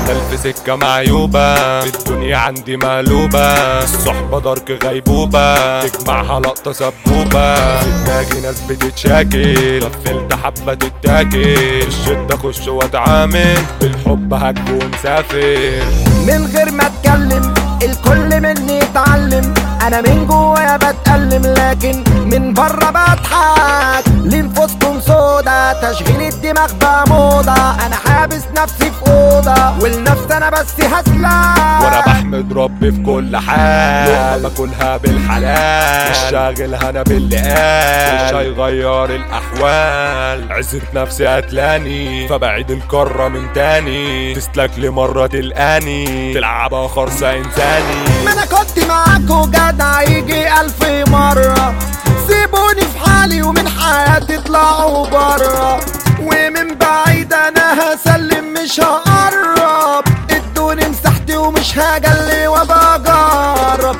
ألف سكة معيوبة الدنيا عندي مقلوبة الصحبة دارك غيبوبة تجمعها لقطة سبوبة في دماغي ناس بتتشاكل قفلت حبة تتاكل الشدة اخش واتعامل بالحب هكون سافر من غير ما اتكلم الكل مني يتعلم انا من جوايا بتألم لكن من بره بضحك لنفوسكم سودا تشغيل الدماغ بقى موضة انا حابس نفسي في اوضة والنفس انا بس هسلك وانا بحمد ربي في كل حال لقمة باكلها بالحلال مش شاغلها انا باللي قال مش هيغير الاحوال عزت نفسي قتلاني فبعيد الكرة من تاني تسلك لي مرة تلقاني تلعبها خرصة انساني ما انا كنت معاكوا جدع يجي الف مرة سيبوني في حالي ومن حياتي اطلعوا برا ومن بعيد انا هسلم مش هقرب ادوني مساحتي ومش هجلي وبجرب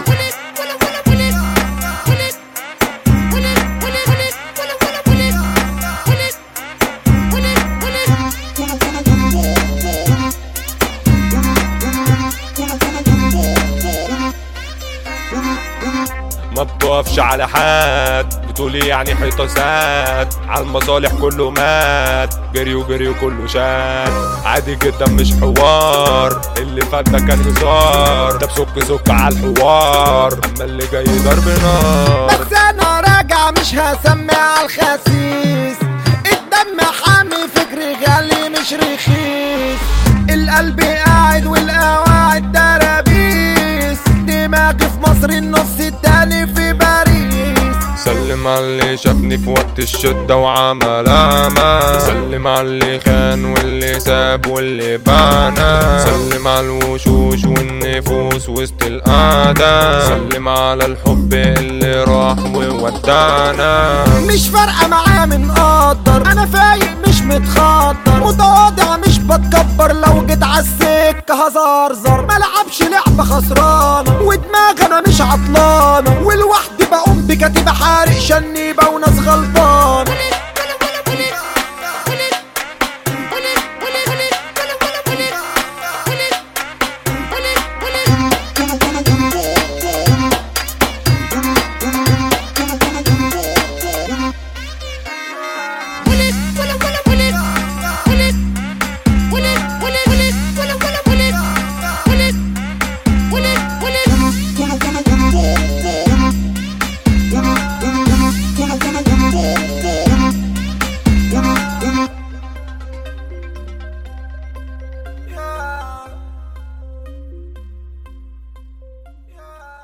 ما بتقفش على حد بتقولي يعني حيطة ساد على المصالح كله مات جري وجري وكله شاد عادي جدا مش حوار اللي فات ده كان هزار ده بسك سك على الحوار اما اللي جاي ضرب نار بس انا راجع مش هسمي على الخسيس الدم حامي فكري غالي مش رخيص القلب قاعد والقواعد درابيس دماغي في مصر النص التاني في باريس سلم على اللي شافني في وقت الشدة وعمل أعمى سلم على اللي خان واللي ساب واللي بانا سلم على الوشوش والنفوس وسط القعدة سلم على الحب اللي راح وودانا مش فارقة معاه من قدر انا فايق مش متخدر متواضع مش بتكبر لو جيت عالسكة هزرزر ملعبش لعبة خسرانة ودماغ انا مش عطلانة ولوحدي بقوم بكتيبة حارق شنيبة وناس غلطانة Thank you.